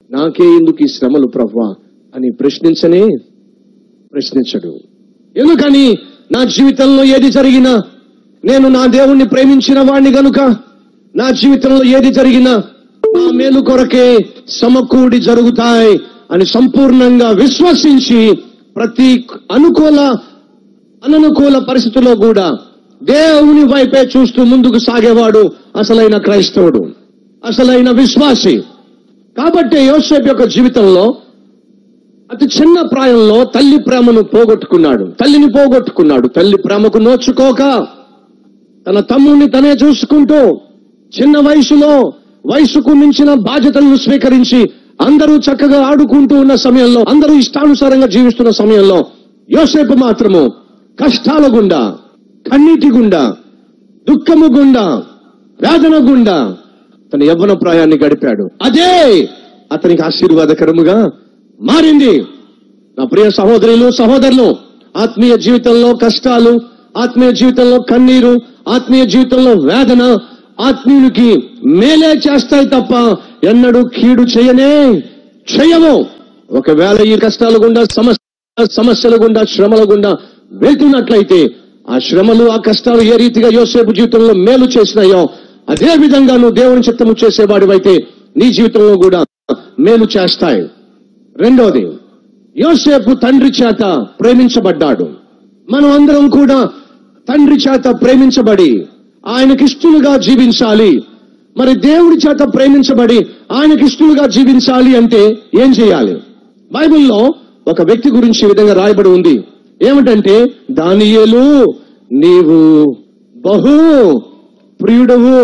నాకే ఎందుకు ఈ శ్రమలు ప్రభా అని ప్రశ్నించనే ప్రశ్నించడు ఎందుకని నా జీవితంలో ఏది జరిగినా నేను నా దేవుణ్ణి ప్రేమించిన వాణ్ణి గనుక నా జీవితంలో ఏది జరిగినా నా మేలు కొరకే సమకూడి జరుగుతాయి అని సంపూర్ణంగా విశ్వసించి ప్రతి అనుకూల అననుకూల పరిస్థితుల్లో కూడా దేవుని వైపే చూస్తూ ముందుకు సాగేవాడు అసలైన క్రైస్తవుడు అసలైన విశ్వాసి కాబట్టి యోసేపు యొక్క జీవితంలో అతి చిన్న ప్రాయంలో తల్లి ప్రేమను పోగొట్టుకున్నాడు తల్లిని పోగొట్టుకున్నాడు తల్లి ప్రేమకు నోచుకోక తన తమ్ముడిని తనే చూసుకుంటూ చిన్న వయసులో వయసుకు మించిన బాధ్యతలను స్వీకరించి అందరూ చక్కగా ఆడుకుంటూ ఉన్న సమయంలో అందరూ ఇష్టానుసారంగా జీవిస్తున్న సమయంలో యోసేపు మాత్రము కష్టాల గుండా కన్నీటి గుండా దుఃఖము గుండా వేదన గుండా తన యవ్వన ప్రాయాన్ని గడిపాడు అదే అతనికి ఆశీర్వాదకరముగా మారింది నా ప్రియ సహోదరులు సహోదరులు ఆత్మీయ జీవితంలో కష్టాలు ఆత్మీయ జీవితంలో కన్నీరు ఆత్మీయ జీవితంలో వేదన ఆత్మీయునికి మేలే చేస్తాయి తప్ప ఎన్నడూ కీడు చేయనే చేయవు ఒకవేళ ఈ కష్టాల గుండా సమస్య సమస్యల గుండా శ్రమల గుండా వెళ్తున్నట్లయితే ఆ శ్రమలు ఆ కష్టాలు ఏ రీతిగా యోసేపు జీవితంలో మేలు చేసినాయో అదే విధంగా నువ్వు దేవుని చిత్తము చేసేవాడివైతే నీ జీవితంలో కూడా మేలు చేస్తాయి రెండోది యోసేపు తండ్రి చేత ప్రేమించబడ్డాడు మనం అందరం కూడా తండ్రి చేత ప్రేమించబడి ఆయనకిష్టులుగా జీవించాలి మరి దేవుడి చేత ప్రేమించబడి ఆయనకిష్టులుగా జీవించాలి అంటే ఏం చేయాలి బైబిల్లో ఒక వ్యక్తి గురించి ఈ విధంగా రాయబడి ఉంది ఏమిటంటే దానియేలు నీవు బహు ప్రియుడవు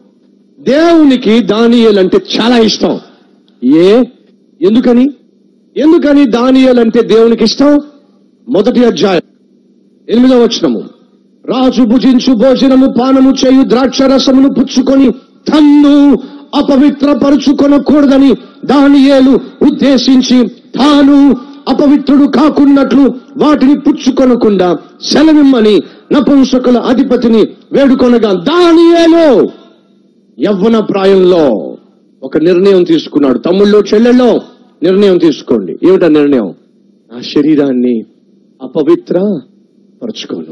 దేవునికి దానియేలు అంటే చాలా ఇష్టం ఏ ఎందుకని ఎందుకని దానియేలు అంటే దేవునికి ఇష్టం మొదటి అధ్యాయం ఎనిమిదో వచనము రాజు భుజించు భోజనము పానము చేయు ద్రాక్ష రసమును పుచ్చుకొని తన్ను అపవిత్రపరుచుకొనకూడదని దానియేలు ఉద్దేశించి తాను అపవిత్రుడు కాకున్నట్లు వాటిని పుచ్చుకొనకుండా సెలవిమ్మని నపుంసకుల అధిపతిని వేడుకొనగా దానియేలు యవ్వన ప్రాయంలో ఒక నిర్ణయం తీసుకున్నాడు తమ్ముళ్ళు చెల్లెల్లో నిర్ణయం తీసుకోండి ఏమిటా నిర్ణయం నా శరీరాన్ని అపవిత్ర పరుచుకోను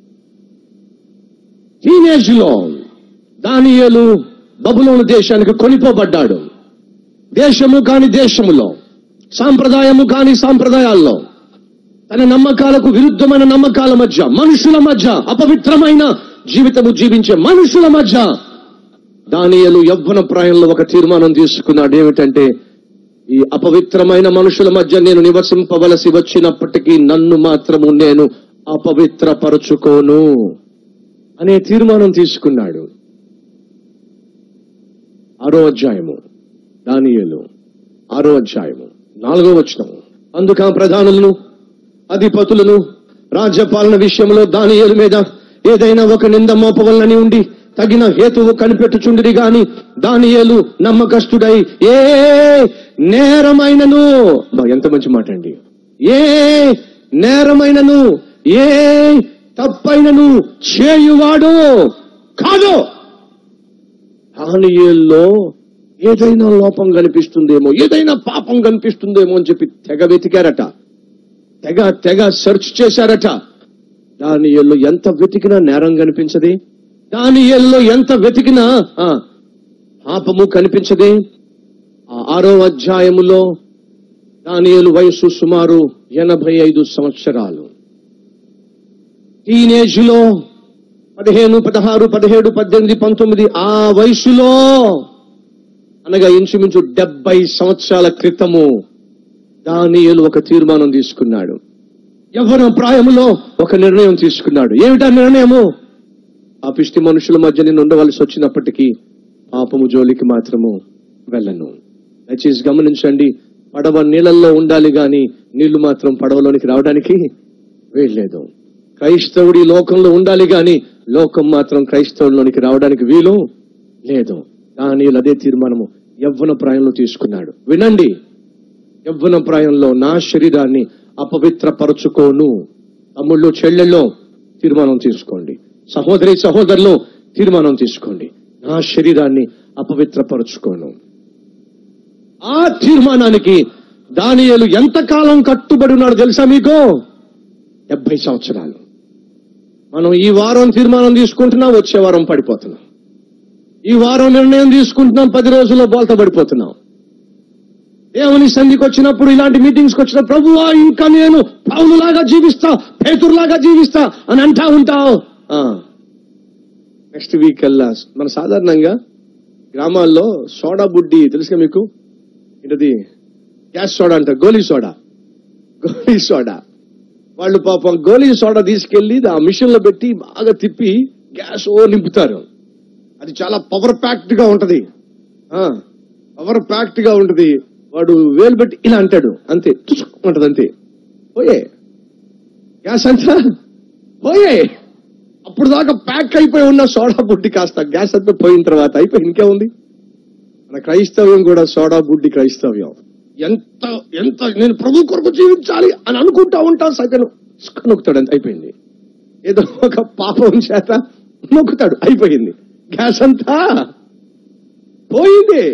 టీనేజ్ లో దానియేలు బబులోను దేశానికి కొనిపోబడ్డాడు దేశము కాని దేశములో సాంప్రదాయము కాని సాంప్రదాయాల్లో తన నమ్మకాలకు విరుద్ధమైన నమ్మకాల మధ్య మనుషుల మధ్య అపవిత్రమైన జీవితము జీవించే మనుషుల మధ్య దానియలు యవ్వన ప్రాయంలో ఒక తీర్మానం తీసుకున్నాడు ఏమిటంటే ఈ అపవిత్రమైన మనుషుల మధ్య నేను నివసింపవలసి వచ్చినప్పటికీ నన్ను మాత్రము నేను అపవిత్రపరుచుకోను అనే తీర్మానం తీసుకున్నాడు ఆరో అధ్యాయము దానియలు ఆరో అధ్యాయము నాలుగో వచనము అందుక ప్రధానులను అధిపతులను రాజ్యపాలన విషయంలో దానియేలు మీద ఏదైనా ఒక నింద మోపవలనని ఉండి తగిన హేతువు కనిపెట్టుచుండిరి గాని దానియేలు నమ్మకస్తుడై ఏ నేరమైనను బా, ఎంత మంచి మాట అండి ఏ నేరమైనను ఏ తప్పైనను చేయువాడు కాదు దానియేల్లో ఏదైనా లోపం కనిపిస్తుందేమో ఏదైనా పాపం కనిపిస్తుందేమో అని చెప్పి తెగ వెతికారట తెగ తెగ సెర్చ్ చేశారట దానియేల్లో ఎంత వెతికినా నేరం కనిపించదే దానియేల్లో ఎంత వెతికినా ఆ, పాపము కనిపించదే ఆ ఆరో అధ్యాయములో దానియేలు వయసు సుమారు ఎనభై ఐదు సంవత్సరాలు టీనేజ్ లో పదిహేను పదహారు పదిహేడు పద్దెనిమిది పంతొమ్మిది ఆ వయసులో అనగా ఇంచుమించు డెబ్బై సంవత్సరాల క్రితము దానియేలు ఒక తీర్మానం తీసుకున్నాడు యవ్వన ప్రాయములో ఒక నిర్ణయం తీసుకున్నాడు ఏమిటా నిర్ణయము ఆ పిష్టి మనుషుల మధ్య నేను ఉండవలసి వచ్చినప్పటికీ పాపము జోలికి మాత్రము వెళ్ళను దయచేసి గమనించండి పడవ నీళ్ళల్లో ఉండాలి గాని నీళ్లు మాత్రం పడవలోనికి రావడానికి వీల్లేదు క్రైస్తవుడి ఈ లోకంలో ఉండాలి గాని లోకం మాత్రం క్రైస్తవుల్లోనికి రావడానికి వీలు లేదు దానియులు అదే తీర్మానము యవ్వన ప్రాయంలో తీసుకున్నాడు వినండి యవ్వన ప్రాయంలో నా శరీరాన్ని అపవిత్రపరచుకోను తమ్ముళ్ళు చెల్లెల్లో తీర్మానం తీసుకోండి సహోదరి సహోదరులు తీర్మానం తీసుకోండి నా శరీరాన్ని అపవిత్రపరచుకోను ఆ తీర్మానానికి దానియేలు ఎంతకాలం కట్టుబడి ఉన్నాడు తెలుసా మీకు డెబ్బై సంవత్సరాలు మనం ఈ వారం తీర్మానం తీసుకుంటున్నాం వచ్చే వారం పడిపోతున్నాం ఈ వారం నిర్ణయం తీసుకుంటున్నాం పది రోజుల్లో బోల్త పడిపోతున్నాం దేవుని సంధికి వచ్చినప్పుడు ఇలాంటి మీటింగ్స్ కి వచ్చిన ప్రభువా ఇంకా నేను పౌలులాగా జీవిస్తా పేతురులాగా జీవిస్తా అని అంటా ఉంటావు నెక్స్ట్ వీక్ అల్లా మన సాధారణంగా గ్రామాల్లో సోడా బుడ్డి తెలుసుగా మీకు ఏంటది గ్యాస్ సోడా అంటారు గోలీ సోడా గోలీ సోడా వాళ్ళు పాపం గోలీ సోడా తీసుకెళ్లి ఆ మిషన్ లో పెట్టి బాగా తిప్పి గ్యాస్ ఓ నింపుతారు అది చాలా పవర్ ప్యాక్డ్ గా ఉంటది పవర్ ప్యాక్డ్ గా ఉంటది వాడు వేలు పెట్టి ఇలా అంటాడు అంతే తుసుక్ ఉంటది అంతే పోయే గ్యాస్ అంతా పోయే అప్పుడు దాకా ప్యాక్ అయిపోయి ఉన్న సోడా బుడ్డి కాస్త గ్యాస్ అంతా పోయిన తర్వాత అయిపోయి ఇంకేముంది మన క్రైస్తవ్యం కూడా సోడా బుడ్డి క్రైస్తవ్యం ఎంత ఎంత నేను ప్రభు కొరకు జీవించాలి అని అనుకుంటా ఉంటా సగను నొక్కుతాడు అంత అయిపోయింది ఏదో ఒక పాపం చేత నొక్కుతాడు అయిపోయింది గ్యాస్ అంతా పోయింది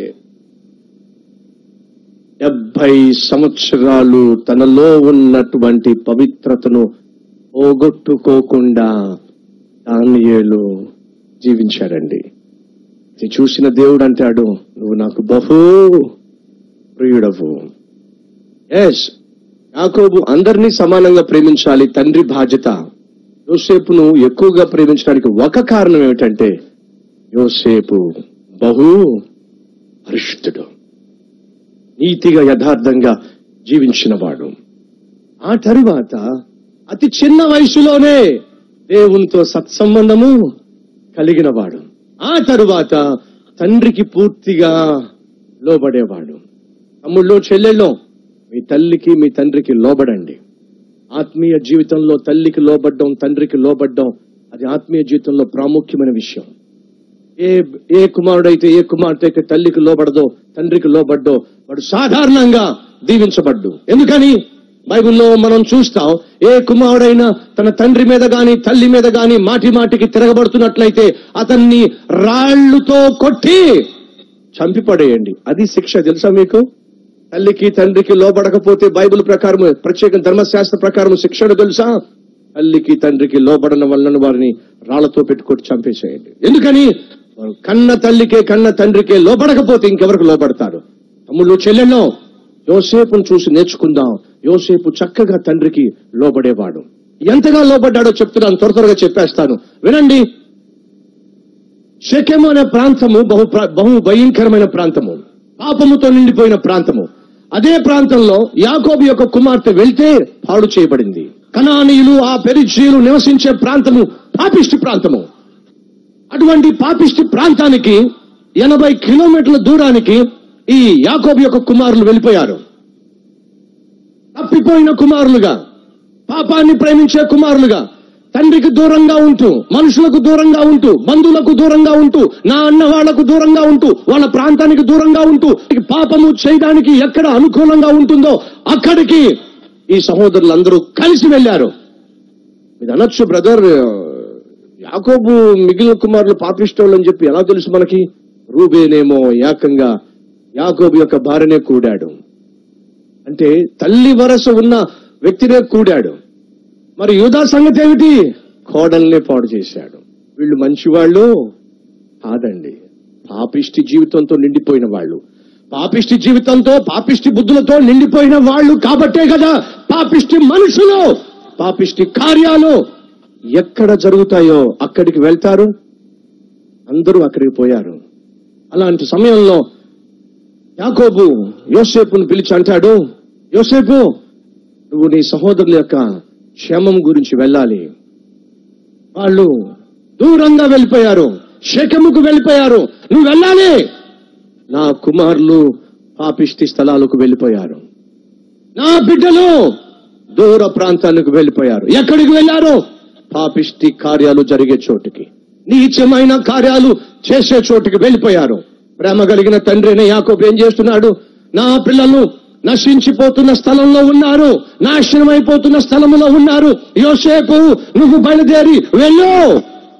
డెబ్బై సంవత్సరాలు తనలో ఉన్నటువంటి పవిత్రతను పోగొట్టుకోకుండా దానియేలు జీవించాడండి ఇది చూసిన దేవుడు అంటాడు నువ్వు నాకు బహు ప్రియుడవు ఎస్ యాకోబు అందరినీ సమానంగా ప్రేమించాలి తండ్రి బాధ్యత యోసేపును ఎక్కువగా ప్రేమించడానికి ఒక కారణం ఏమిటంటే యోసేపు బహు పరిశుద్ధుడు నీతిగా యథార్థంగా జీవించినవాడు ఆ తరువాత అతి చిన్న వయసులోనే దేవునితో సత్సంబంధము కలిగినవాడు ఆ తరువాత తండ్రికి పూర్తిగా లోబడేవాడు తమ్ముళ్ళు చెల్లెళ్ళు మీ తల్లికి మీ తండ్రికి లోబడండి ఆత్మీయ జీవితంలో తల్లికి లోబడ్డం తండ్రికి లోబడ్డం అది ఆత్మీయ జీవితంలో ప్రాముఖ్యమైన విషయం ఏ ఏ కుమారుడైతే ఏ కుమార్తెకి తల్లికి లోబడదో తండ్రికి లోబడ్డో వాడు సాధారణంగా దీవించబడ్డు ఎందుకని బైబిల్లో మనం చూస్తాం ఏ కుమారుడైనా తన తండ్రి మీద గాని తల్లి మీద గాని మాటి మాటికి తిరగబడుతున్నట్లయితే అతన్ని రాళ్లుతో కొట్టి చంపిపడేయండి అది శిక్ష తెలుసా మీకు తల్లికి తండ్రికి లోబడకపోతే బైబిల్ ప్రకారం ప్రత్యేక ధర్మశాస్త్ర ప్రకారం శిక్షణ తెలుసా తల్లికి తండ్రికి లోబడన వలన వారిని రాళ్లతో పెట్టుకొట్టి చంపేసేయండి ఎందుకని వారు కన్న తల్లికే కన్న తండ్రికే లోబడకపోతే ఇంకెవరికి లోబడతారు తమ్ముళ్ళు చెల్లెళ్ళో యోసేపును చూసి నేర్చుకుందాం యోసేపు చక్కగా తండ్రికి లోబడేవాడు ఎంతగా లోబడ్డాడో చెప్తున్నాను త్వర త్వరగా చెప్పేస్తాను వినండి షెకెము అనే ప్రాంతము బహు ప్ర- బహు భయంకరమైన ప్రాంతము పాపముతో నిండిపోయిన ప్రాంతము అదే ప్రాంతంలో యాకోబు యొక్క కుమార్తె వెళ్తే పాడు చేయబడింది కనానీయులు ఆ పెరిచీలు నివసించే ప్రాంతము పాపిష్టి ప్రాంతము అటువంటి పాపిష్టి ప్రాంతానికి ఎనభై కిలోమీటర్ల దూరానికి ఈ యాకోబు యొక్క కుమారులు వెళ్ళిపోయారు తప్పిపోయిన కుమారులుగా పాపాన్ని ప్రేమించే కుమారులుగా తండ్రికి దూరంగా ఉంటూ మనుషులకు దూరంగా ఉంటూ బంధువులకు దూరంగా ఉంటూ నా అన్న వాళ్లకు దూరంగా ఉంటూ వాళ్ళ ప్రాంతానికి దూరంగా ఉంటూ పాపము చేయడానికి ఎక్కడ అనుకూలంగా ఉంటుందో అక్కడికి ఈ సహోదరులందరూ కలిసి వెళ్ళారు ఇది అనొచ్చు బ్రదర్ యాకోబు మిగిలిన కుమారులు పాపిష్టోళ్ళు అని చెప్పి ఎలా తెలుసు మనకి రూబేనేమో ఏకంగా యాకోబు యొక్క భార్యనే కూడాడు అంటే తల్లి వరస ఉన్న వ్యక్తినే కూడాడు మరి యూదా సంగతి ఏమిటి కోడల్నే పాడు చేశాడు వీళ్ళు మంచివాళ్ళు కాదండి పాపిష్టి జీవితంతో నిండిపోయిన వాళ్ళు పాపిష్టి జీవితంతో పాపిష్టి బుద్ధులతో నిండిపోయిన వాళ్ళు కాబట్టే కదా పాపిష్టి మనుషులు పాపిష్టి కార్యాలు ఎక్కడ జరుగుతాయో అక్కడికి వెళ్తారు అందరూ అక్కడికి పోయారు అలాంటి సమయంలో యాకోబు యోసేపును పిలిచి అంటాడు యోసేపు నువ్వు నీ సహోదరుల యొక్క క్షేమం గురించి వెళ్ళాలి వాళ్ళు దూరంగా వెళ్ళిపోయారు శకముకు వెళ్ళిపోయారు నువ్వు వెళ్ళాలి నా కుమారులు పాపిష్టి స్థలాలకు వెళ్ళిపోయారు నా బిడ్డలు దూర ప్రాంతానికి వెళ్ళిపోయారు ఎక్కడికి వెళ్ళారు పాపిష్టి కార్యాలు జరిగే చోటుకి నీచమైన కార్యాలు చేసే చోటుకి వెళ్ళిపోయారు ప్రేమ కలిగిన తండ్రి అయిన యాకోబు ఏం చేస్తున్నాడు నా పిల్లలు నశించిపోతున్న స్థలంలో ఉన్నారు నాశనమైపోతున్న స్థలములో ఉన్నారు యోసేపు నువ్వు బయలుదేరి వెళ్ళు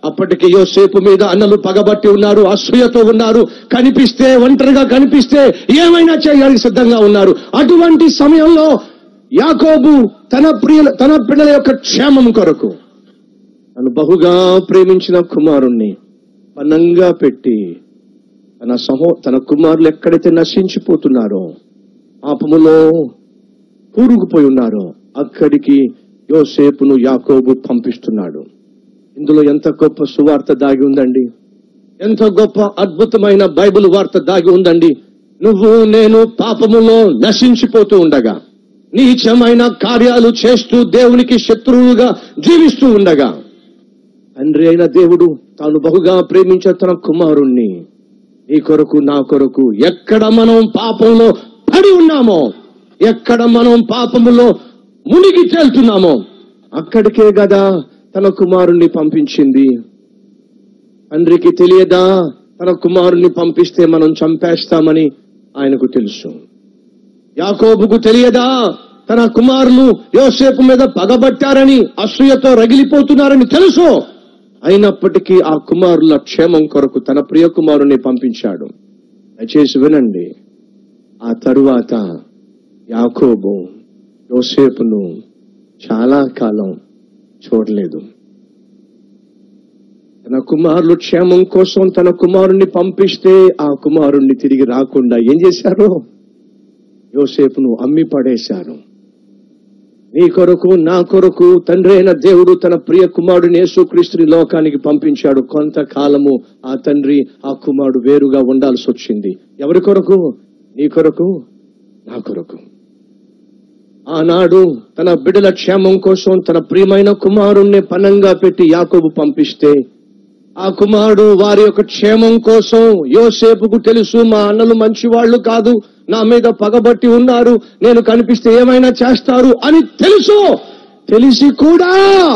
అప్పటికి యోసేపు మీద అన్నలు పగబట్టి ఉన్నారు అసూయతో ఉన్నారు కనిపిస్తే ఒంటరిగా కనిపిస్తే ఏమైనా చేయడానికి సిద్ధంగా ఉన్నారు అటువంటి సమయంలో యాకోబు తన ప్రియుల తన పిల్లల యొక్క క్షేమం కొరకు తను బహుగా ప్రేమించిన కుమారుణ్ణి పనంగా పెట్టి తన సహో తన కుమారులు ఎక్కడైతే నశించిపోతున్నారో పాపములో కూరుకుపోయి ఉన్నారో అక్కడికి యోసేపును యాకోబు పంపిస్తున్నాడు ఇందులో ఎంత గొప్ప సువార్త దాగి ఉందండి ఎంత గొప్ప అద్భుతమైన బైబిల్ వార్త దాగి ఉందండి నువ్వు నేను పాపములో నశించిపోతూ ఉండగా నీచమైన కార్యాలు చేస్తూ దేవునికి శత్రువుగా జీవిస్తూ ఉండగా తండ్రి అయిన దేవుడు తాను బహుగా ప్రేమించే తన కుమారుణ్ణి నీ కొరకు నా కొరకు ఎక్కడ మనం పాపంలో పడి ఉన్నామో ఎక్కడ మనం పాపములో మునిగి తేలుతున్నామో అక్కడికే కదా తన కుమారుణ్ణి పంపించింది తండ్రికి తెలియదా తన కుమారుణ్ణి పంపిస్తే మనం చంపేస్తామని ఆయనకు తెలుసు యాకోబుకు తెలియదా తన కుమారులు యోసేపు మీద పగబట్టారని అసూయతో రగిలిపోతున్నారని తెలుసు అయినప్పటికీ ఆ కుమారుల క్షేమం కొరకు తన ప్రియ కుమారుని పంపించాడు దయచేసి వినండి ఆ తరువాత యాకోబు యోసేపును చాలా కాలం చూడలేదు తన కుమారులు క్షేమం కోసం తన కుమారుణ్ణి పంపిస్తే ఆ కుమారుణ్ణి తిరిగి రాకుండా ఏం చేశారు యోసేపును అమ్మి పడేశారు నీ కొరకు నా కొరకు తండ్రి అయిన దేవుడు తన ప్రియ కుమారుడిని యేసుక్రీస్తుని లోకానికి పంపించాడు కొంతకాలము ఆ తండ్రి ఆ కుమారుడు వేరుగా ఉండాల్సి వచ్చింది ఎవరి కొరకు నీ కొరకు నా కొరకు ఆనాడు తన బిడ్డల క్షేమం కోసం తన ప్రియమైన కుమారుణ్ణి పనంగా పెట్టి యాకోబు పంపిస్తే ఆ కుమారుడు వారి యొక్క క్షేమం కోసం యోసేపుకు తెలుసు మా అన్నలు మంచి వాళ్ళు కాదు నా మీద పగబట్టి ఉన్నారు నేను కనిపిస్తే ఏమైనా చేస్తారు అని తెలుసు తెలిసి కూడా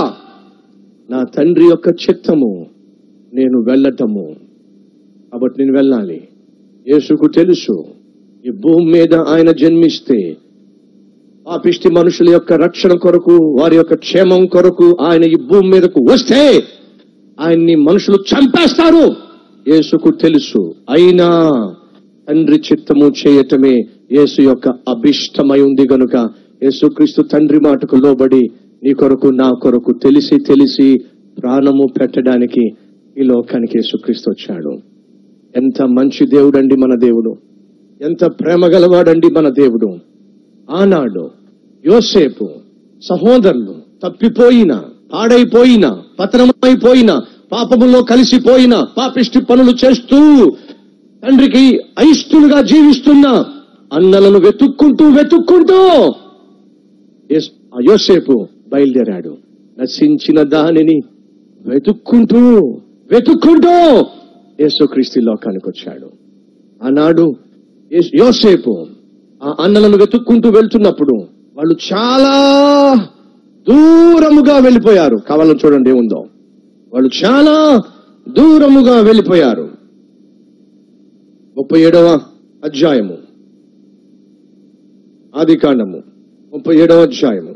నా తండ్రి యొక్క చిత్తము నేను వెళ్ళటము కాబట్టి నేను వెళ్ళాలి యేసుకు తెలుసు ఈ భూమి మీద ఆయన జన్మిస్తే పాపిష్టి మనుషుల యొక్క రక్షణ కొరకు వారి యొక్క క్షేమం కొరకు ఆయన ఈ భూమి మీదకు వస్తే ఆయన్ని మనుషులు చంపేస్తారు యేసుకు తెలుసు అయినా తండ్రి చిత్తము చేయటమే యేసు యొక్క అభిష్టమై ఉంది గనుక యేసుక్రీస్తు తండ్రి మాటకు లోబడి నీ కొరకు నా కొరకు తెలిసి తెలిసి ప్రాణము పెట్టడానికి ఈ లోకానికి యేసుక్రీస్తు వచ్చాడు ఎంత మంచి దేవుడండి మన దేవుడు ఎంత ప్రేమ గలవాడండి మన దేవుడు ఆనాడు యోసేపు సహోదరులు తప్పిపోయిన పాడైపోయిన పతనమైపోయిన పాపములో కలిసిపోయిన పాపిష్టి పనులు చేస్తూ తండ్రికి అయిష్టులుగా జీవిస్తున్న అన్నలను వెతుక్కుంటూ వెతుక్కుంటూ యేస్- ఆ యోసేపు బయలుదేరాడు నశించిన దానిని వెతుక్కుంటూ వెతుక్కుంటూ యేసుక్రీస్తు ఈ లోకానికి వచ్చాడు ఆనాడు యేస్- యోసేపు ఆ అన్నలను వెతుక్కుంటూ వెళ్తున్నప్పుడు వాళ్ళు చాలా దూరముగా వెళ్ళిపోయారు కావాలని చూడండి ఏముందో వాళ్ళు చాలా దూరముగా వెళ్ళిపోయారు ముప్పై ఏడవ అధ్యాయము ఆది కాండము ముప్పై ఏడవ అధ్యాయము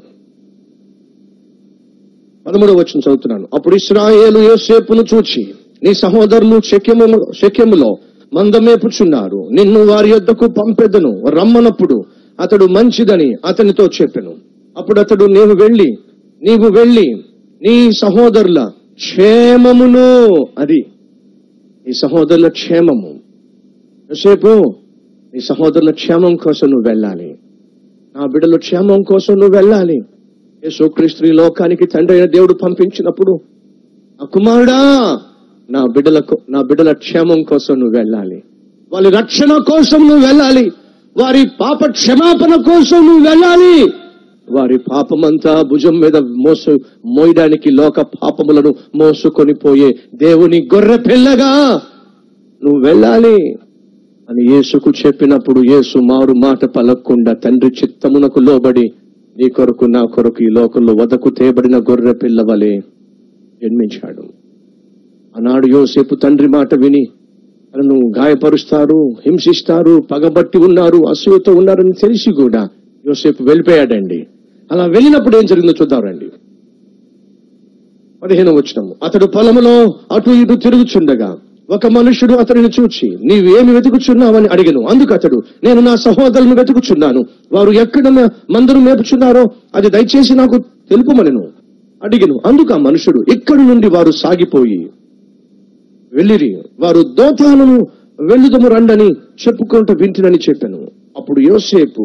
పదమూడవ వచ్చిన చదువుతున్నాను అప్పుడు ఇస్రాయేలు యోసేపును చూచి నీ సహోదరులు శక్యము శక్యములో మందమేపుచున్నారు నిన్ను వారి యొద్దకు పంపెదను రమ్మనప్పుడు అతడు మంచిదని అతనితో చెప్పెను అప్పుడు అతడు నీవు వెళ్ళి నీవు వెళ్ళి నీ సహోదరుల క్షేమమును అది నీ సహోదరుల క్షేమము యోసేపు నీ సహోదరుల క్షేమం కోసం నువ్వు వెళ్ళాలి నా బిడ్డల క్షేమం కోసం నువ్వు వెళ్ళాలి యేసుక్రీస్తు ఈ లోకానికి తండ్రి అయిన దేవుడు పంపించినప్పుడు ఆ కుమారుడా నా బిడ్డలకు నా బిడ్డల క్షేమం కోసం నువ్వు వెళ్ళాలి వాళ్ళ రక్షణ కోసం నువ్వు వెళ్ళాలి వారి పాప క్షమాపణ కోసం నువ్వు వెళ్ళాలి వారి పాపమంతా భుజం మీద మోసు మోయడానికి లోక పాపములను మోసుకొని పోయే దేవుని గొర్రె పిల్లగా నువ్వు వెళ్ళాలి అని యేసుకు చెప్పినప్పుడు యేసు మారు మాట పలకకుండా తండ్రి చిత్తమునకు లోబడి నీ కొరకు నా కొరకు ఈ లోకంలో వదకు తేబడిన గొర్రె పిల్లవలే జన్మించాడు ఆనాడు యోసేపు తండ్రి మాట విని తనను గాయపరుస్తారు హింసిస్తారు పగబట్టి ఉన్నారు అసూయతో ఉన్నారని తెలిసి కూడా యోసేపు వెళ్ళిపోయాడండి అలా వెళ్ళినప్పుడు ఏం జరిగిందో చూద్దాం రండి పదిహేను వచ్చినము అతడు పొలములో అటు ఇటు తిరుగుచుండగా ఒక మనుషుడు అతడిని చూచి నీవేమి వెతుకుచున్నావని అడిగను అందుకు అతడు నేను నా సహోదరులను వెతుకుచున్నాను వారు ఎక్కడ మే- మందరు మేపుచున్నారో అది దయచేసి నాకు తెలుపమనెను అడిగను అందుకు ఆ మనుషుడు ఇక్కడి నుండి వారు సాగిపోయి వెళ్ళిరి వారు దోతాలను వెళ్ళుదము రండని చెప్పుకుంటూ వింటునని చెప్పాను అప్పుడు యోసేపు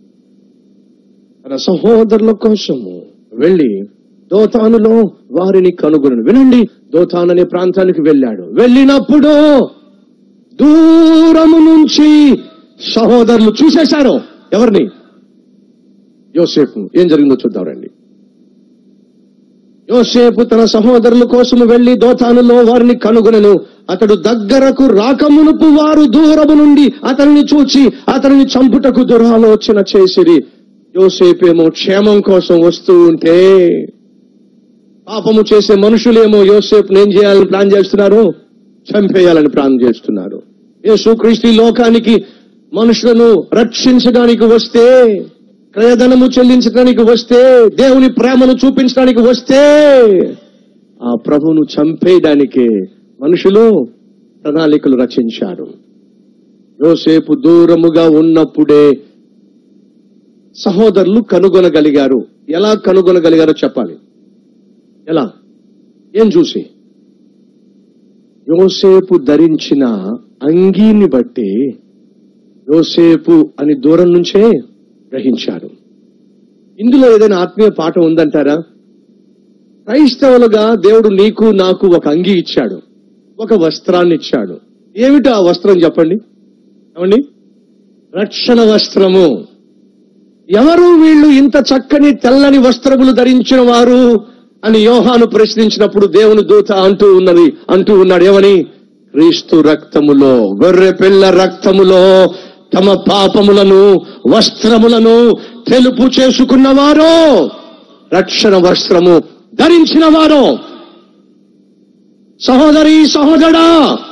తన సహోదరుల కోసము వెళ్ళి దోతానులో వారిని కనుగొనను వినండి దోతాన్ అనే ప్రాంతానికి వెళ్ళాడు వెళ్ళినప్పుడు దూరము నుంచి సహోదరులు చూసేశారు ఎవరిని యోసేపు ఏం జరిగిందో చూద్దాం రండి యోసేపు తన సహోదరుల కోసము వెళ్లి దోతానులో వారిని కనుగొనెను అతడు దగ్గరకు రాకమునుపు వారు దూరము నుండి అతనిని చూచి అతనిని చంపుటకు దురాలోచన చేసిరి యోసేపేమో క్షేమం కోసం వస్తూ ఉంటే పాపము చేసే మనుషులేమో యోసేపును ఏం చేయాలని ప్లాన్ చేస్తున్నారు చంపేయాలని ప్లాన్ చేస్తున్నారు యేసుక్రీస్తు ఈ లోకానికి మనుషులను రక్షించడానికి వస్తే క్రయధనము చెల్లించడానికి వస్తే దేవుని ప్రేమను చూపించడానికి వస్తే ఆ ప్రభువును చంపేయడానికే మనుషులు ప్రణాళికలు రచించారు యోసేపు దూరముగా ఉన్నప్పుడే సహోదరులు కనుగొనగలిగారు ఎలా కనుగొనగలిగారో చెప్పాలి ఎలా ఏం చూసి యోసేపు ధరించిన అంగీని బట్టి యోసేపు అని దూరం నుంచే గ్రహించారు ఇందులో ఏదైనా ఆత్మీయ పాఠం ఉందంటారా క్రైస్తవులుగా దేవుడు నీకు నాకు ఒక అంగి ఇచ్చాడు ఒక వస్త్రాన్ని ఇచ్చాడు ఏమిటో ఆ వస్త్రం చెప్పండి ఏమండి రక్షణ వస్త్రము ఎవరు వీళ్ళు ఇంత చక్కని తెల్లని వస్త్రములు ధరించిన వారు అని యోహాను ప్రశ్నించినప్పుడు దేవుని దూత అంటూ ఉన్నది అంటూ ఉన్నాడు ఏమని క్రీస్తు రక్తములో గొర్రె పిల్ల రక్తములో తమ పాపములను వస్త్రములను తెలుపు చేసుకున్నవారు రక్షణ వస్త్రము ధరించిన వారు సహోదరి సహోదరా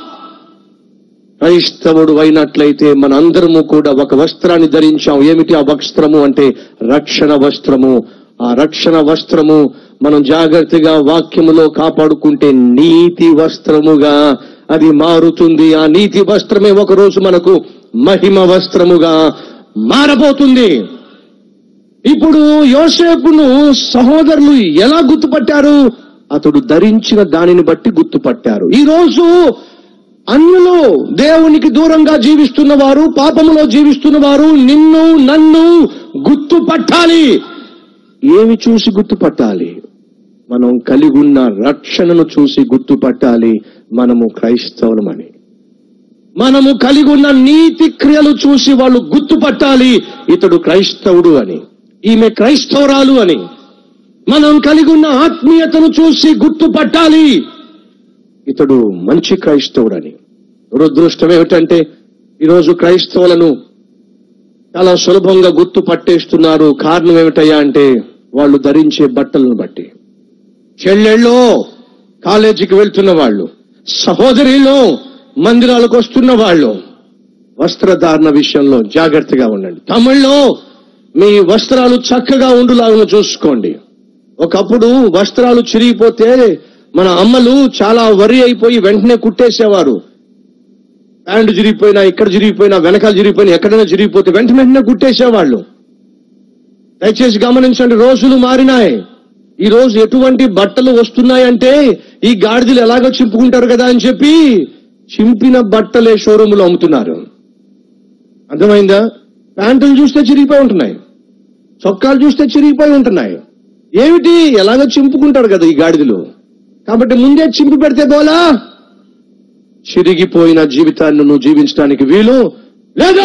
క్రైస్తవుడు అయినట్లయితే మనందరము కూడా ఒక వస్త్రాన్ని ధరించాం ఏమిటి ఆ వస్త్రము అంటే రక్షణ వస్త్రము ఆ రక్షణ వస్త్రము మనం జాగ్రత్తగా వాక్యములో కాపాడుకుంటే నీతి వస్త్రముగా అది మారుతుంది ఆ నీతి వస్త్రమే ఒక రోజు మనకు మహిమ వస్త్రముగా మారబోతుంది ఇప్పుడు యోసేపును సహోదరులు ఎలా గుర్తుపట్టారు అతడు ధరించిన దానిని బట్టి గుర్తుపట్టారు ఈ రోజు అన్యులు దేవునికి దూరంగా జీవిస్తున్న వారు పాపములో జీవిస్తున్న వారు నిన్ను నన్ను గుర్తుపట్టాలి ఏమి చూసి గుర్తుపట్టాలి మనం కలిగి ఉన్న రక్షణను చూసి గుర్తుపట్టాలి మనము క్రైస్తవులమని మనము కలిగి ఉన్న నీతి క్రియలు చూసి వాళ్ళు గుర్తుపట్టాలి ఇతడు క్రైస్తవుడు అని ఈమె క్రైస్తవురాలు అని మనం కలిగి ఉన్న ఆత్మీయతను చూసి గుర్తుపట్టాలి ఇతడు మంచి క్రైస్తవుడని దురదృష్టం ఏమిటంటే ఈరోజు క్రైస్తవులను చాలా సులభంగా గుర్తు పట్టేస్తున్నారు కారణం ఏమిటయ్యా అంటే వాళ్ళు ధరించే బట్టలను బట్టి చెల్లెళ్ళు కాలేజీకి వెళ్తున్న వాళ్ళు సహోదరిలో మందిరాలకు వస్తున్న వాళ్ళు వస్త్రధారణ విషయంలో జాగ్రత్తగా ఉండండి తమిళ్లో మీ వస్త్రాలు చక్కగా ఉండులాగా చూసుకోండి ఒకప్పుడు వస్త్రాలు చిరిగిపోతే మన అమ్మలు చాలా వరి అయిపోయి వెంటనే కుట్టేసేవారు ప్యాంటు చిరిగిపోయినా ఇక్కడ చిరిగిపోయినా వెనకాల చిరిగిపోయినా ఎక్కడైనా చిరిగిపోతే వెంట వెంటనే కుట్టేసేవాళ్ళు దయచేసి గమనించండి రోజులు మారినాయి ఈ రోజు ఎటువంటి బట్టలు వస్తున్నాయంటే ఈ గాడిదలు ఎలాగో చింపుకుంటారు కదా అని చెప్పి చింపిన బట్టలే షోరూములో అమ్ముతున్నారు అర్థమైందా ప్యాంటులు చూస్తే చిరిగిపోయి ఉంటున్నాయి చొక్కాలు చూస్తే చిరిగిపోయి ఉంటున్నాయి ఏమిటి ఎలాగో చింపుకుంటారు కదా ఈ గాడిదలు కాబట్టి ముందే చింపి పెడితే బోలా చిరిగిపోయిన జీవితాన్ని నువ్వు జీవించడానికి వీలు లేదు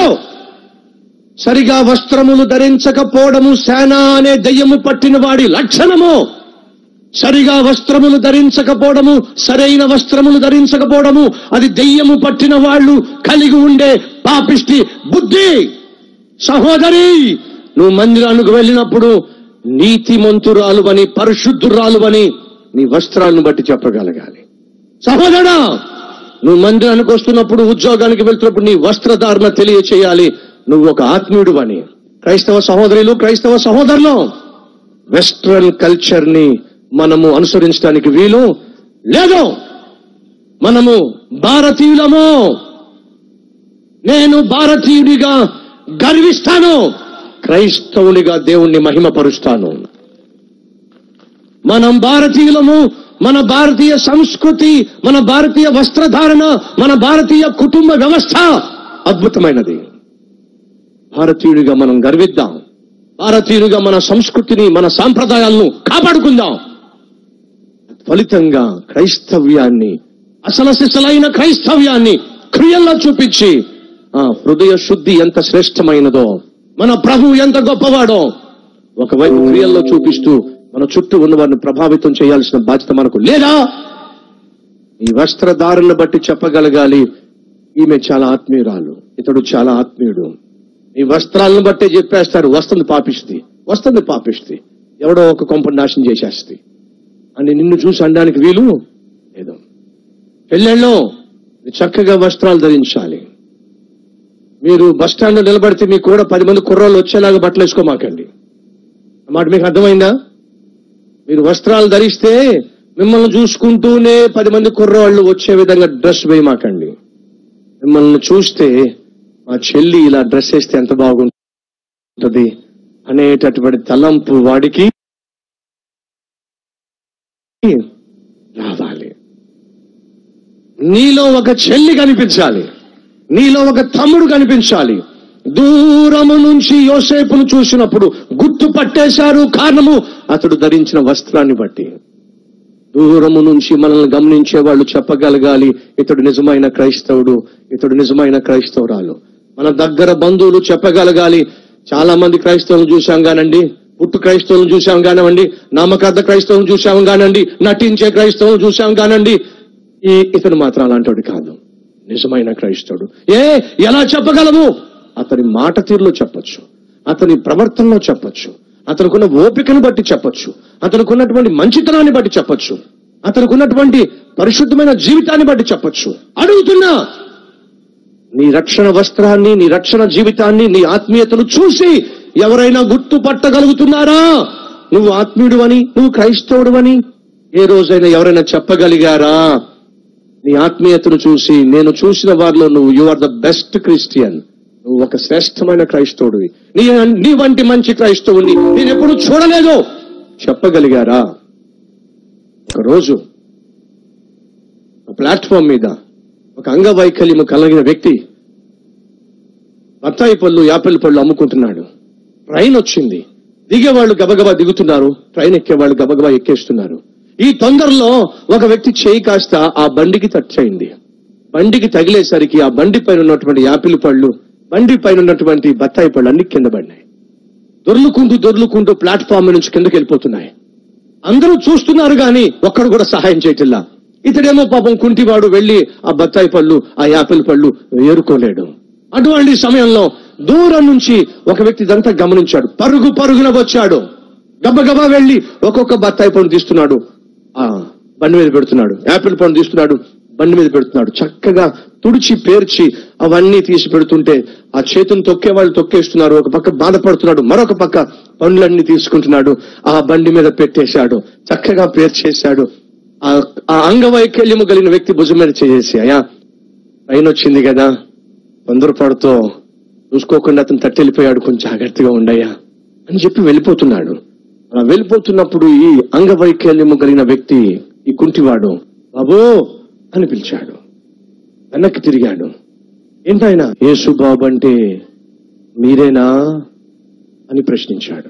సరిగా వస్త్రములు ధరించకపోవడము సేన అనే దయ్యము పట్టిన వాడి లక్షణము సరిగా వస్త్రములు ధరించకపోవడము సరైన వస్త్రములు ధరించకపోవడము అది దెయ్యము పట్టిన వాళ్ళు కలిగి ఉండే పాపిష్టి బుద్ధి సహోదరి నువ్వు మందిరానికి వెళ్ళినప్పుడు నీతిమంతురాలు అని పరిశుద్ధురాలు అని నీ వస్త్రాలను బట్టి చెప్పగలగాలి సహోదరా నువ్వు మందిరానికి వస్తున్నప్పుడు ఉద్యోగానికి వెళ్తున్నప్పుడు నీ వస్త్రధారణ తెలియచేయాలి నువ్వు ఒక ఆత్మీయుడు అని క్రైస్తవ సహోదరులు క్రైస్తవ సహోదరులు వెస్ట్రన్ కల్చర్ ని మనము అనుసరించడానికి వీలు లేదు మనము భారతీయులము నేను భారతీయుడిగా గర్విస్తాను క్రైస్తవునిగా దేవుణ్ణి మహిమపరుస్తాను మనం భారతీయులము మన భారతీయ సంస్కృతి మన భారతీయ వస్త్రధారణ మన భారతీయ కుటుంబ వ్యవస్థ అద్భుతమైనది భారతీయుడిగా మనం గర్విద్దాం భారతీయుడిగా మన సంస్కృతిని మన సాంప్రదాయాలను కాపాడుకుందాం ఫలితంగా క్రైస్తవ్యాన్ని అసలు సిసలైన క్రైస్తవ్యాన్ని క్రియల్లో చూపించి ఆ హృదయ శుద్ధి ఎంత శ్రేష్టమైనదో మన ప్రభు ఎంత గొప్పవాడో ఒకవైపు క్రియల్లో చూపిస్తూ మన చుట్టూ ఉన్న వారిని ప్రభావితం చేయాల్సిన బాధ్యత మనకు లేదా ఈ వస్త్రధారణ బట్టి చెప్పగలగాలి ఈమె చాలా ఆత్మీయురాలు ఇతడు చాలా ఆత్మీయుడు ఈ వస్త్రాలను బట్టే చెప్పేస్తారు వస్తుంది పాపిస్తుంది వస్తుంది పాపిస్తుంది ఎవడో ఒక కొంప నాశనం చేసేస్తుంది అని నిన్ను చూసి అనడానికి వీలు లేదు పెళ్ళిళ్ళలో చక్కగా వస్త్రాలు ధరించాలి మీరు బస్ స్టాండ్ లో నిలబడితే మీకు కూడా పది మంది కుర్రాళ్ళు వచ్చేలాగా బట్టలు వేసుకోమాకండి ఆ మాట మీకు అర్థమైందా మీరు వస్త్రాలు ధరిస్తే మిమ్మల్ని చూసుకుంటూనే పది మంది కుర్రవాళ్ళు వచ్చే విధంగా డ్రెస్ వేయమాకండి మిమ్మల్ని చూస్తే మా చెల్లి ఇలా డ్రెస్ వేస్తే ఎంత బాగుంటుంది అనేటటువంటి తలంపు వాడికి రావాలి నీలో ఒక చెల్లి కనిపించాలి నీలో ఒక తమ్ముడు కనిపించాలి దూరము నుంచి యోసేపును చూసినప్పుడు గుర్తు పట్టేశారు కారణము అతడు ధరించిన వస్త్రాన్ని బట్టి దూరము నుంచి మనల్ని గమనించే వాళ్ళు చెప్పగలగాలి ఇతడు నిజమైన క్రైస్తవుడు ఇతడు నిజమైన క్రైస్తవురాలు మన దగ్గర బంధువులు చెప్పగలగాలి చాలా మంది క్రైస్తవులు చూశాం కానండి పుట్టు క్రైస్తవులు చూశాం కానివ్వండి నామకార్థ క్రైస్తవులు చూశాం కానండి నటించే క్రైస్తవులు చూశాం కానండి ఈ ఇతను మాత్రం అలాంటి కాదు నిజమైన క్రైస్తవుడు ఏ ఎలా చెప్పగలము అతని మాట తీరులో చెప్పొచ్చు అతని ప్రవర్తనలో చెప్పొచ్చు అతనుకున్న ఓపికను బట్టి చెప్పొచ్చు అతనుకున్నటువంటి మంచితనాన్ని బట్టి చెప్పొచ్చు అతనుకున్నటువంటి పరిశుద్ధమైన జీవితాన్ని బట్టి చెప్పొచ్చు అడుగుతున్నా నీ రక్షణ వస్త్రాన్ని నీ రక్షణ జీవితాన్ని నీ ఆత్మీయతను చూసి ఎవరైనా గుర్తుపట్టగలుగుతున్నారా నువ్వు ఆత్మీయుడు అని నువ్వు క్రైస్తవుడు అని ఏ రోజైనా ఎవరైనా చెప్పగలిగారా నీ ఆత్మీయతను చూసి నేను చూసిన వారిలో నువ్వు you are the best Christian నువ్వు ఒక శ్రేష్టమైన క్రైస్తవుడివి నీ నీ వంటి మంచి క్రైస్తవుని నేను ఎప్పుడు చూడలేదు చెప్పగలిగారా ఒకరోజు ప్లాట్ఫామ్ మీద ఒక అంగవైకల్యము కలిగిన వ్యక్తి బత్తాయి పళ్ళు యాపిల్ పళ్ళు అమ్ముకుంటున్నాడు ట్రైన్ వచ్చింది దిగేవాళ్ళు గబగబా దిగుతున్నారు ట్రైన్ ఎక్కేవాళ్ళు గబగబా ఎక్కేస్తున్నారు ఈ తొందరలో ఒక వ్యక్తి చేయి కాస్త ఆ బండికి టచ్ అయింది బండికి తగిలేసరికి ఆ బండి పైన ఉన్నటువంటి యాపిల్ పళ్ళు బండి పైన ఉన్నటువంటి బత్తాయి పళ్ళు అన్ని కింద పడినాయి దొర్లుకుంటూ దొర్లుకుంటూ ప్లాట్ఫామ్ నుంచి కిందకి వెళ్ళిపోతున్నాయి అందరూ చూస్తున్నారు గాని ఒక్కడు కూడా సహాయం చేయటిల్లా ఇతడేమో పాపం కుంటివాడు వెళ్లి ఆ బత్తాయి పళ్ళు ఆ యాపిల్ పళ్ళు ఏరుకోలేడు అటువంటి సమయంలో దూరం నుంచి ఒక వ్యక్తి ఇదంతా గమనించాడు పరుగు పరుగున వచ్చాడు గబగబా వెళ్లి ఒక్కొక్క బత్తాయి పండు తీస్తున్నాడు ఆ బండి మీద పెడుతున్నాడు యాపిల్ పండు తీస్తున్నాడు బండి మీద పెడుతున్నాడు చక్కగా తుడిచి పేర్చి అవన్నీ తీసి పెడుతుంటే ఆ చేతును తొక్కే వాళ్ళు తొక్కేస్తున్నారు ఒక పక్క బాధపడుతున్నాడు మరొక పక్క పండ్లన్నీ తీసుకుంటున్నాడు ఆ బండి మీద పెట్టేశాడు చక్కగా పేర్చేశాడు ఆ ఆ అంగవైకల్యము కలిగిన వ్యక్తి భుజం మీద చేసి అయ్యా ట్రైన్ వచ్చింది కదా తొందరపడుతో చూసుకోకుండా అతను తట్టెళ్ళిపోయాడు కొంచెం జాగ్రత్తగా ఉండయ్యా అని చెప్పి వెళ్ళిపోతున్నాడు అలా వెళ్ళిపోతున్నప్పుడు ఈ అంగవైకల్యము కలిగిన వ్యక్తి ఈ కుంటివాడు బాబు అని పిలిచాడు వెనక్కి తిరిగాడు ఏంటాయన యేసు బాబు అంటే మీరేనా అని ప్రశ్నించాడు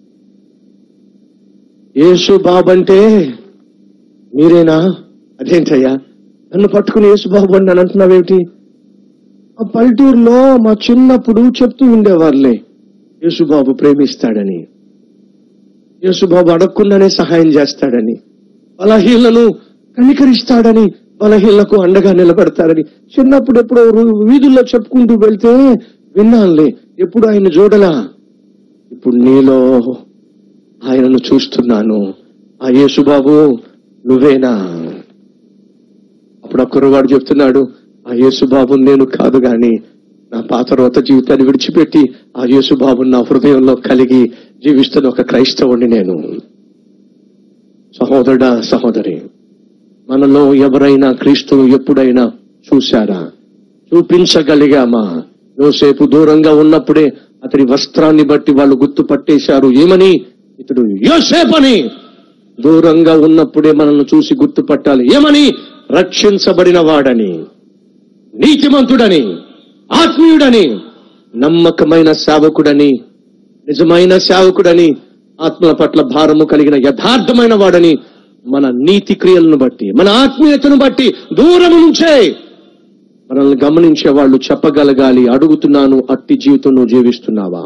యేసు బాబు అంటే మీరేనా అదేంటయ్యా నన్ను పట్టుకుని యేసు బాబు అని నన్ను అంటున్నావేమిటి ఆ పల్లెటూరులో మా చిన్నప్పుడు చెప్తూ ఉండేవారులే యేసుబాబు ప్రేమిస్తాడని యేసుబాబు అడగకుండానే సహాయం చేస్తాడని బలహీనలను కనికరిస్తాడని బలహీనలకు అండగా నిలబడతాడని చిన్నప్పుడు ఎప్పుడో రు- వీధుల్లో చెప్పుకుంటూ వెళ్తే విన్నానులే ఎప్పుడు ఆయన చూడలా ఇప్పుడు నీలో ఆయనను చూస్తున్నాను ఆ యేసుబాబు నువ్వేనా అప్పుడు ఒక్కరు వాడు చెప్తున్నాడు ఆ యేసుబాబు నేను కాదు గాని నా పాత రోత జీవితాన్ని విడిచిపెట్టి ఆ యేసుబాబు నా హృదయంలో కలిగి జీవిస్తున్న ఒక క్రైస్తవుణ్ణి నేను సహోదరుడా సహోదరి మనలో ఎవరైనా క్రీస్తును ఎప్పుడైనా చూశారా చూపించగలిగామా యోసేపు దూరంగా ఉన్నప్పుడే అతడి వస్త్రాన్ని బట్టి వాళ్ళు గుర్తుపట్టేశారు ఏమని ఇతడు యోసేపని దూరంగా ఉన్నప్పుడే మనల్ని చూసి గుర్తుపట్టాలి ఏమని రక్షించబడిన వాడని నీతిమంతుడని ఆత్మీయుడని నమ్మకమైన సేవకుడని నిజమైన సేవకుడని ఆత్మల పట్ల భారము కలిగిన యథార్థమైన వాడని మన నీతి క్రియలను బట్టి మన ఆత్మీయతను బట్టి దూరము నుంచే మనల్ని గమనించే వాళ్ళు చెప్పగలగాలి అడుగుతున్నాను అట్టి జీవితం నువ్వు జీవిస్తున్నావా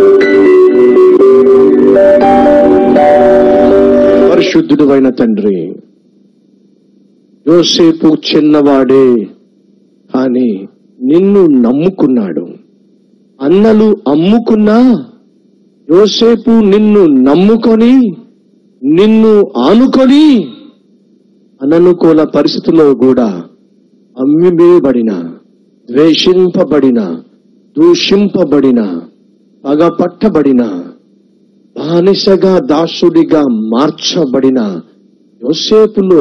పరిశుద్ధుడు అయిన తండ్రి యోసేపు చిన్నవాడే కానీ నిన్ను నమ్ముకున్నాడు అన్నలు అమ్ముకున్నా యోసేపు నిన్ను నమ్ముకొని నిన్ను ఆనుకొని అననుకూల పరిస్థితుల్లో కూడా అమ్మివేయబడిన ద్వేషింపబడిన దూషింపబడిన పగపట్టబడిన బానిసగా దాసుడిగా మార్చబడిన యోసేపులో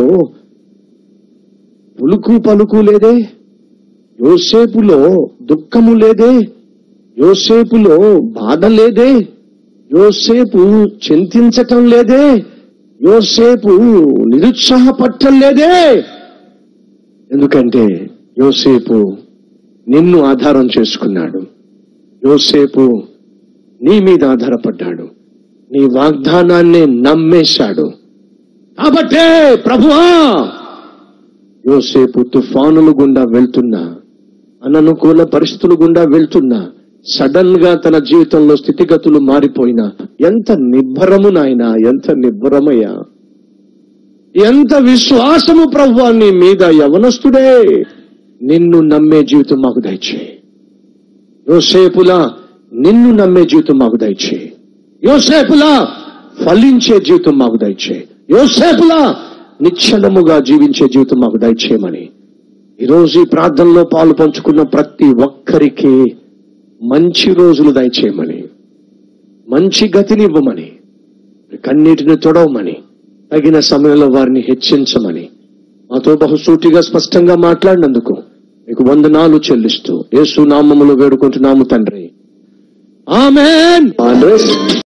పులుకు పలుకు లేదే యోసేపులో దుఃఖము లేదే యోసేపులో బాధ లేదే యోసేపు చింతించటం లేదే యోసేపు నిరుత్సాహపడటం లేదే ఎందుకంటే యోసేపు నిన్ను ఆధారం చేసుకున్నాడు యోసేపు నీ మీద ఆధారపడ్డాడు నీ వాగ్దానాన్ని నమ్మేశాడు కాబట్టే ప్రభువా యోసేపు తుఫానులు గుండా వెళ్తున్నా అననుకూల పరిస్థితులు గుండా వెళ్తున్నా సడన్ గా తన జీవితంలో స్థితిగతులు మారిపోయినా ఎంత నిబ్బరము నాయన ఎంత నిబ్బరమయ్యా ఎంత విశ్వాసము ప్రభు నీ మీద యవనస్తుడే నిన్ను నమ్మే జీవితం మాకు దయచేయి యోసేపులా నిన్ను నమ్మే జీవితం మాకు దయచేయి యోసేపులా ఫలించే జీవితం మాకు దయచేయి యోసేపులా నిశ్చలముగా జీవించే జీవితం మాకు దయచేయమని ఈరోజు ఈ ప్రార్థనలో పాలు పంచుకున్న ప్రతి ఒక్కరికి మంచి రోజులు దయచేయమని మంచి గతిని ఇవ్వమని కన్నీటిని తొడవమని తగిన సమయంలో వారిని హెచ్చించమని మాతో బహుసూటిగా స్పష్టంగా మాట్లాడినందుకు మీకు వందనాలు చెల్లిస్తూ యేసు నామములో వేడుకుంటున్నాము తండ్రి ఆమెన్